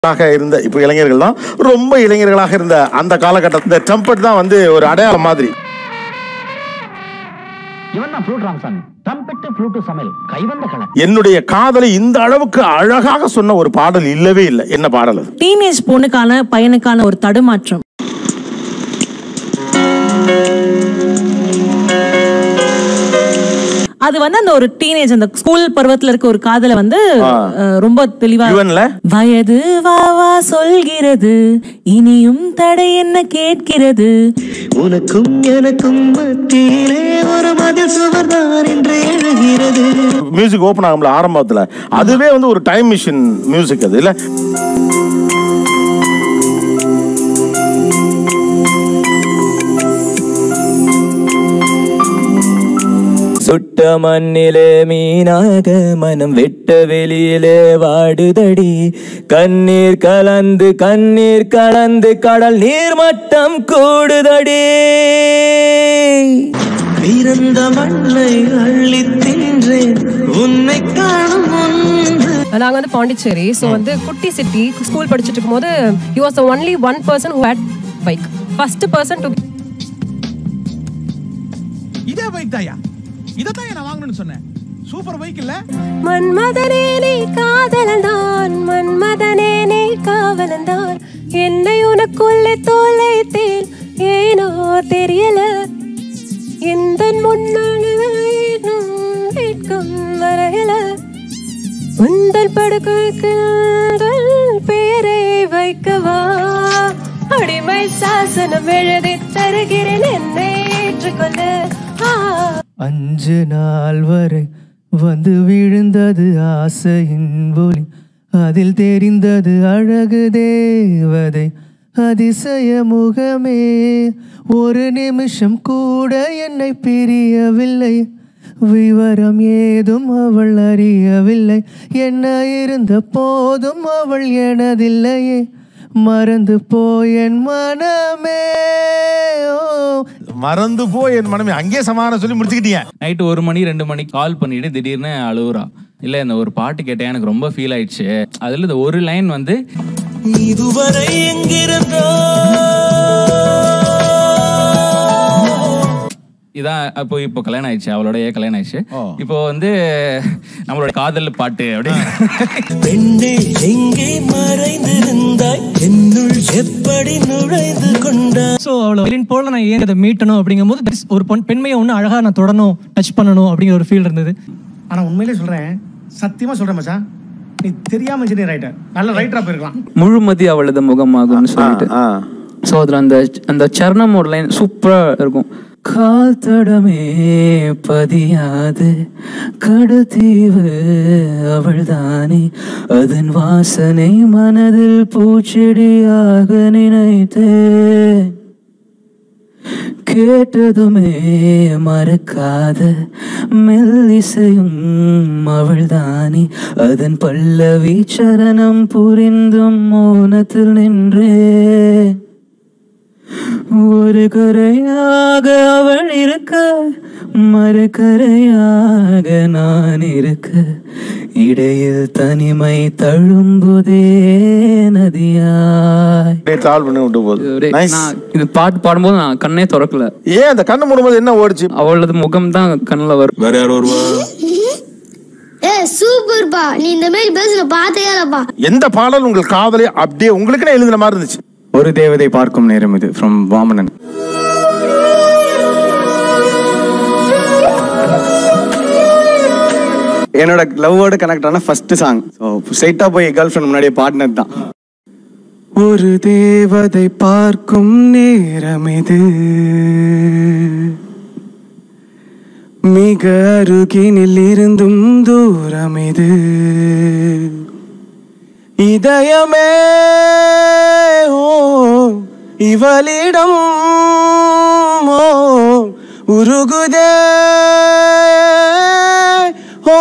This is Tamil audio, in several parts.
ஆக இருந்த இப்போ இளைஞர்கள் தான் ரொம்ப இளைஞர்களாக இருந்த அந்த காலகட்டத்தில் இந்த ட்ரம்பட் தான் வந்து ஒரு அடையாளம் மாதிரி இவன் தான் ஃப்ளூட் ராமசாமி ட்ரம்பெட்டு ஃப்ளூட்டு சமையல் கைவந்த கலை என்னுடைய காதலை இந்த அளவுக்கு அழகாக சொன்ன ஒரு பாடல் இல்லவே இல்லை என்ன பாடல் அது டீனேஜ் பொண்ணுக்கான பையனுக்கான ஒரு தடுமாற்றம் அது வந்து அந்த ஒரு டீனேஜ் அந்த ஸ்கூல் பருவத்துல இருக்க ஒரு காதலை வந்து அஹ், ரொம்ப தெளிவா யுவன்ல வயது வா வா சொல்கிறது இனியும் தடை என்ன கேட்கிறது உனக்கும் எனக்கும் மத்தியிலே ஒரு மதில் சுவர்தான் என்று எழுகிறது மியூசிக் ஓப்பன் ஆகும்ல ஆரம்பத்துல அதுவே வந்து ஒரு டைம் மிஷின் மியூசிக் அது இல்ல சுட்ட மண்ணிலே மீனாக மனம் வெட்ட வெளியிலே வாடுதடி கண்ணீர் கலந்து கண்ணீர் கலந்து கடல் நீர் மட்டம் கூடுதடி பிறந்த மண்ணை அள்ளி தின்றேன் உன்னை காணும் முன்பு நாங்க வந்து பாண்டிச்சேரி ஸோ வந்து குட்டி சிட்டி ஸ்கூல் படிச்சுட்டு இருக்கும்போது you was only one person who had bike first person to இதே பைக் தாயா இதைத்தான் நான் வாங்கணும்னு சொன்னேன் சூப்பர் பைக் இல்ல மன்மதனே நீ காதலந்தான் மன்மதனே நீ காவலந்தான் என்னை உனக்குள்ளே தோலைத்தேன் ஏனோ தெரியல எந்த முன்னாலும் வீட்கும் வரையில உந்தல் படுக்கைக்கு பேரை வைக்கவா அடிமை சாசனம் எழுதி தருகிறேன் என்னை ஏற்றுக்கொள்ள ஆ அஞ்சு நாள் வரை வந்து விழுந்தது ஆசையின் ஒளி அதில் தெரிந்தது அழகு தேவதை அதிசய முகமே ஒரு நிமிஷம் கூட என்னை பிரியவில்லை விவரம் ஏதும் அவள் அறியவில்லை என்ன இருந்த போதும் அவள் எனதில்லையே மறந்து போய் என் மனமே ஓ மறந்து போய் என் மனமே அங்கேயே சமாதானம் சொல்லி முடிச்சுக்கிட்டீங்க நைட்டு ஒரு மணி ரெண்டு மணிக்கு கால் பண்ணிட்டு திடீர்னு அழுவுறா இல்ல இந்த ஒரு பாட்டு கேட்டேன் எனக்கு ரொம்ப ஃபீல் ஆயிடுச்சு அதுல இந்த ஒரு லைன் வந்து இதுவரை எங்கிருந்தோ இதான் அப்போ இப்போ கல்யாணம் ஆயிடுச்சு அவளோட கல்யாணம் ஆயிடுச்சு இப்போ வந்து நம்மளோட காதல் பாட்டு அப்படி பெண்ணே எங்கே மறைந்திருந்தாய் என்னுள் எப்படி நுழைந்து கொண்டாய் ஸோ அவ்வளோ வெளியின் போல நான் ஏன் அதை மீட்டணும் அப்படிங்கும்போது that is ஒரு பொன் பெண்மையை ஒன்று அழகாக நான் தொடணும் டச் பண்ணணும் அப்படிங்கிற ஒரு ஃபீல் இருந்தது ஆனா உண்மையிலே சொல்றேன் சத்தியமா சொல்றேன் மச்சான் நீ தெரியாம இன்ஜினியர் ரைட்டர் நல்ல ரைட்டரா போயிருக்கலாம் முழுமதி அவளது முகமாகும்னு சொல்லிட்டு ஆ ஸோ அதில் அந்த அந்த சரணம் ஒரு லைன் சூப்பராக இருக்கும் கால் தடமே பதியாது கடத்தீவு அவள்தானே அதன் வாசனை மனதில் பூச்செடியாக நினைத்தேன் கேட்டதுமே மறக்காத மெல்லிசையும் அவள்தானே அதன் பல்லவி சரணம் புரிந்தும் மௌனத்தில் நின்றே ஒரு கரையாக அவள் இருக்க மறுகரையாக நான் இருக்க இடையில் தனிமை தழும்புதே நதியாய் டிராவல் பண்ணி விட்டு போகுது Nice. நான் இது பாட்டு பாடும்போது நான் கண்ணே திறக்கல ஏன் அந்த கண்ணு மூடும்போது என்ன ஓடிச்சு அவளது முகம் தான் கண்ணில் வரும் வேற யார் வருவா ஏ சூப்பர்ப்பா நீ இந்த மாதிரி பேசுற பார்த்தே இல்லப்பா எந்த பாடல் உங்கள் காதலை அப்படியே உங்களுக்குன்னு எழுதுன மாதிரி இருந்துச்சு ஒரு தேவதை பார்க்கும் நேரம் இது ஃப்ரம் வாமனன் என்னோட லவ்வோட கனெக்ட் ஆன ஃபர்ஸ்ட் சாங் ஸோ ஸ்ட்ரைட்டா போய் கேர்ள் ஃப்ரெண்ட் முன்னாடியே பாடினது தான் ஒரு தேவதை பார்க்கும் நேரம் இது மிக அருகினில் இருந்தும் தூரம் இது இதயமே ஓ இவளிடம் ஓ உருகுதே ஓ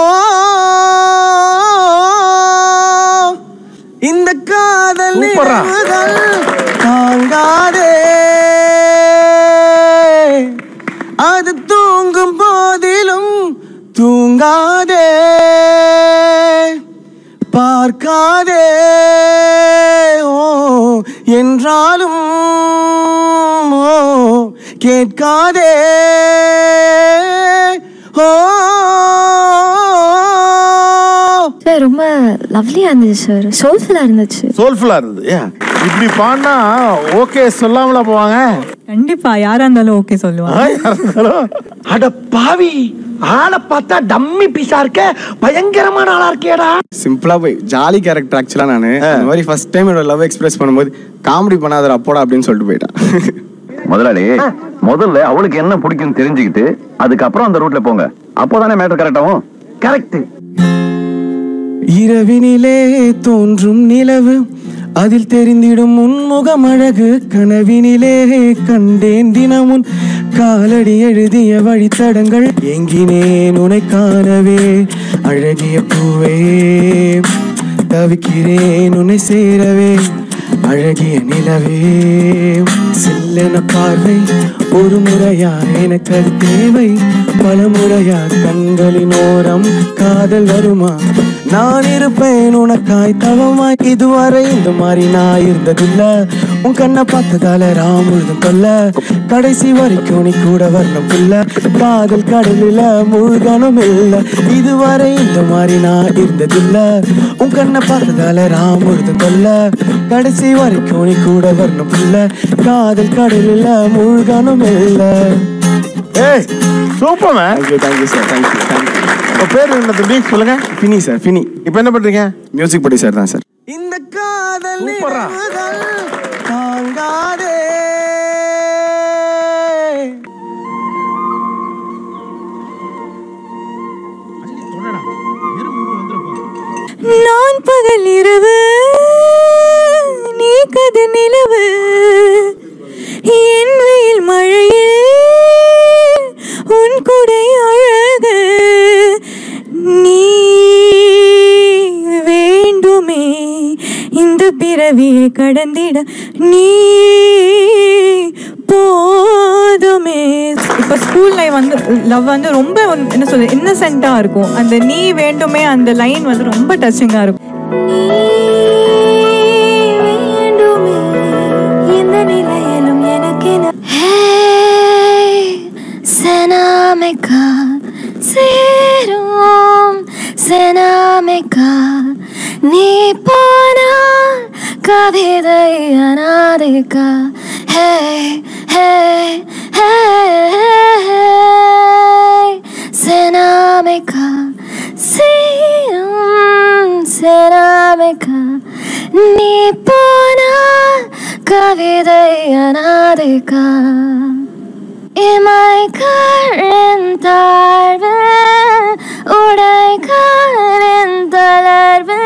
இந்த காதல் சூப்பரா. நிழல்கள் தாங்காதே அது தூங்கும் போதிலும் தூங்காதே பார்க்காதே என்றாலும் ஓ கேட்காதே ஓ சார் ரொம்ப லவ்லியா இருந்துச்சு சார் சோல்ஃபுல்லா இருந்துச்சு சோல்ஃபுல்லா இருந்தது ஏன் இப்படி பாடினா ஓகே சொல்லாமலா போவாங்க கண்டிப்பா யாரா இருந்தாலும் ஓகே சொல்லுவாங்க அட பாவி ஆளை பார்த்தா டம்மி பீஸா இருக்க பயங்கரமான ஆளா இருக்கேடா சிம்பிளா போய் ஜாலி கேரக்டர் ஆக்சுவலா நானு அந்த மாதிரி ஃபர்ஸ்ட் டைம் என்னோட லவ் எக்ஸ்பிரஸ் பண்ணும்போது காமெடி பண்ணாதடா அப்போடா அப்படின்னு சொல்லிட்டு போயிட்டான் முதலாளி முதல்ல அவளுக்கு என்ன பிடிக்கும் தெரிஞ்சுக்கிட்டு அதுக்கப்புறம் அந்த ரூட்ல போங்க அப்போதானே மேட்டர் கரெக்டாகும் கரெக்ட் இரவினிலே தோன்றும் நிலவு அதில் தெரிந்திடும் உன்முகம் அழகு கனவினிலே கண்டேன் தினமுன் காலடி எழுதிய வழித்தடங்கள் எங்கினேன் உனை காணவே அழகிய பூவே தவிக்கிறேன் உன்னை சேரவே அழகிய நிலவே சில்லென பார்வை ஒரு முறையா எனக்கு அது தேவை பல முறையா கண்களின் ஓரம் காதல் வருமா நான் இருப்பேன் உனக்காய் தவமாய் இதுவரை இந்த மாதிரி நான் இருந்ததில்ல உன் கண்ணை பார்த்ததால ராமுழுதும் கொல்ல கடைசி வரைக்கும் நீ கூட வரணும் புள்ள காதல் கடலில மூழ்கணும் இல்ல இதுவரை இந்த மாதிரி நான் இருந்ததில்ல உன் கண்ணை பார்த்ததால ராமுழுதும் கொல்ல கடைசி வரைக்கும் நீ கூட வரணும் புள்ள காதல் கடலில மூழ்கணும் இல்ல ஏய் super man thank you thank you sir thank you thank you உங்க பேர் என்ன தம்பி சொல்லுங்க ஃபினி சார் ஃபினி இப்போ என்ன பண்றீங்க மியூசிக் படி சார் தான் சார் இந்த காதல் சூப்பரா. நினைவுகள் தாங்காதே நான் பகல் இரவு நீ கது நிலவு என் வெயில் மழையில் உன் குடை அழகு நீ வேண்டுமே இந்த பிறவியை கடந்திட நீ போதுமே இப்போ ஸ்கூல் லைஃப் வந்து லவ் வந்து ரொம்ப வந்து என்ன சொல்றது இன்னசென்ட்டாக இருக்கும் அந்த நீ வேண்டுமே அந்த லைன் வந்து ரொம்ப டச்சிங்காக இருக்கும் இந்த நிலையிலும் எனக்கென செனாமிக்கா சேரும் செனாமிக்கா நீ போனால் கவிதை அனாதிக்கா ஹே ஹே ஹே செனாமிக்கா சேரும் செனாமிக்கா நீ போனால் கவிதை அனாதிக்கா இமைக்காரின் தாழ்வு உடைக்காரின் தளர்வு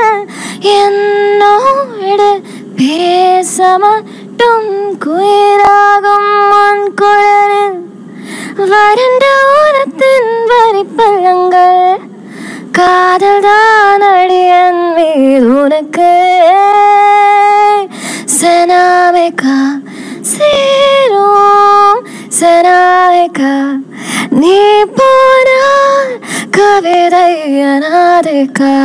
என்னோடு பேச மட்டும் குயிராகும் உன் குரலில் வறண்ட ஊரத்தின் வரிப்பள்ளங்கள் காதல் தான் அடியன் மீது உனக்கு செனாமிக்கா சேரும் செனாமிக்கா நீ போனால் கவிதை அனாதிக்கா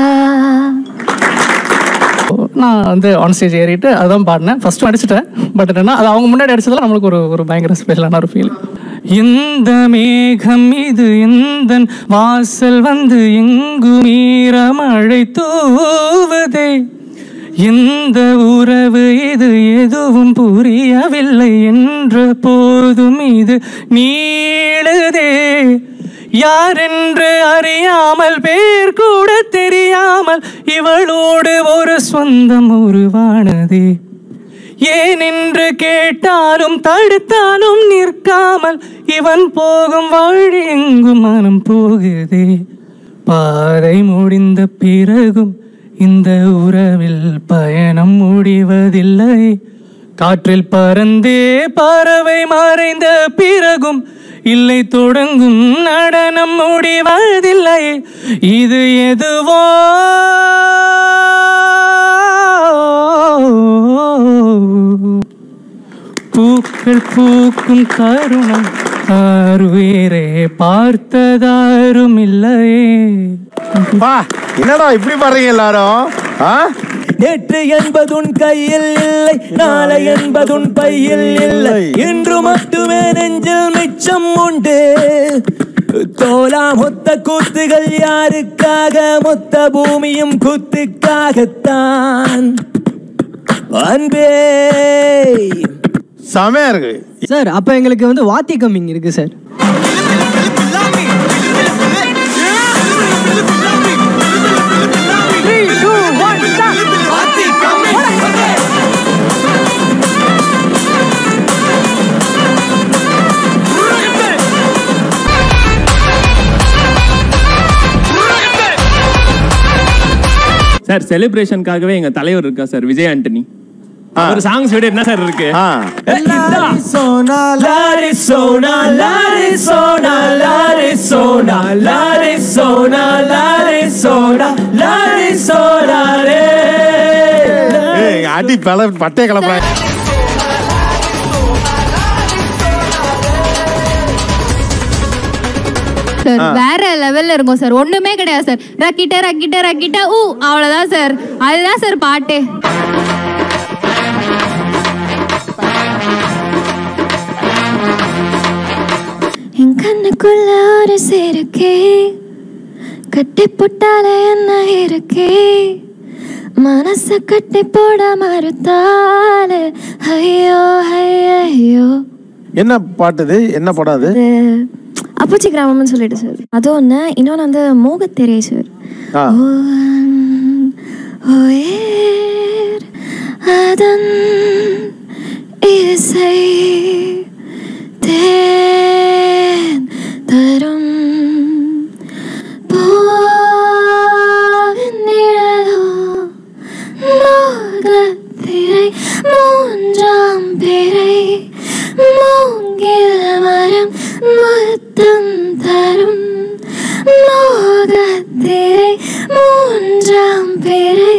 நான் வந்து ஆன் ஸ்டேஜ் ஏறிட்டு அதான் பாடினேன் ஃபர்ஸ்ட் அடிச்சிட்டேன் பட் என்னன்னா அது அவங்க முன்னாடி அடிச்சதுல நம்மளுக்கு ஒரு ஒரு பயங்கர ஸ்பெஷலான ஒரு ஃபீல் இந்த மேகம் இது எந்த வாசல் வந்து எங்கும் ஈரமழை தூவுதே இந்த உறவு இது எதுவும் புரியவில்லை என்ற போதும் இது நீளுதே யாரென்று அறியாமல் பேர் கூட தெரியாமல் இவளோடு ஒரு சொந்தம் உருவானதே ஏனென்று கேட்டாலும் தடுத்தாலும் நிற்காமல் இவன் போகும் வழி எங்கும் மனம் போகுதே பாதை முடிந்த பிறகும் இந்த உறவில் பயணம் முடிவதில்லை காற்றில் பறந்தே பறவை மறைந்த பிறகும் இல்லை தொடங்கும் நடனம் முடிவதில்லை இது எதுவோ பூக்கள் பூக்கும் தருணம் ஆறுவேரே பார்த்ததாரும் இல்லையே பா என்னடா இப்படி பாடுறீங்க எல்லாரும் ஆ நேற்று என்பதுன் கையில் இல்லை நாளை என்பதுன் பையில் இல்லை இன்று மட்டுமே நெஞ்சில் மிச்சம் உண்டு தோலா மொத்த கூத்துகள் யாருக்காக மொத்த பூமியும் கூத்துக்காகத்தான் அன்பே செமையா இருக்கு சார் அப்ப எங்களுக்கு வந்து வாத்தி கம்மிங் இருக்கு சார் சார் செலிப்ரேஷனுக்காகவே எங்க தலைவர் இருக்கா சார் விஜய் ஆண்டனி ஒரு சாங்ஸ் விட என்ன சார் இருக்கு சோனா லாரி சோனா லாரி சோனா லாரி சோனா லாரி சோனா லாரி சோனா லாரி சோனா ரே ஏய், அடி பல பட்டைய கிளப்புறேன் சார் ஆ. வேற லெவல்ல இருக்கும் சார் ஒண்ணுமே கிடையாது சார் ரக்கிட்ட ரக்கிட்ட ரக்கிட்ட ஊ அவ்வளவுதான் சார் அதுதான் சார் பாட்டே என் கண்ணுக்குள்ள ஒரு சேருக்கே கட்டி போட்டாலே என்ன இருக்கே மனச கட்டி போட மறுத்தாலே ஐயோ ஐயோ என்ன பாட்டு இது என்ன படம் அது அது அப்பச்சி கிராமம்னு சொல்லிட்டு சார் அது ஒன்று இன்னொன்று வந்து மோகத்தெரே சார் ஆ. உயிர் அதன் இசை தேன் தரும் பூவின் நிழலோ மோகத்திரை மூன்றாம் பிறை மூங்கில் மரம் முத்தம் தரும் மோகத்திரை மூன்றாம் பிறை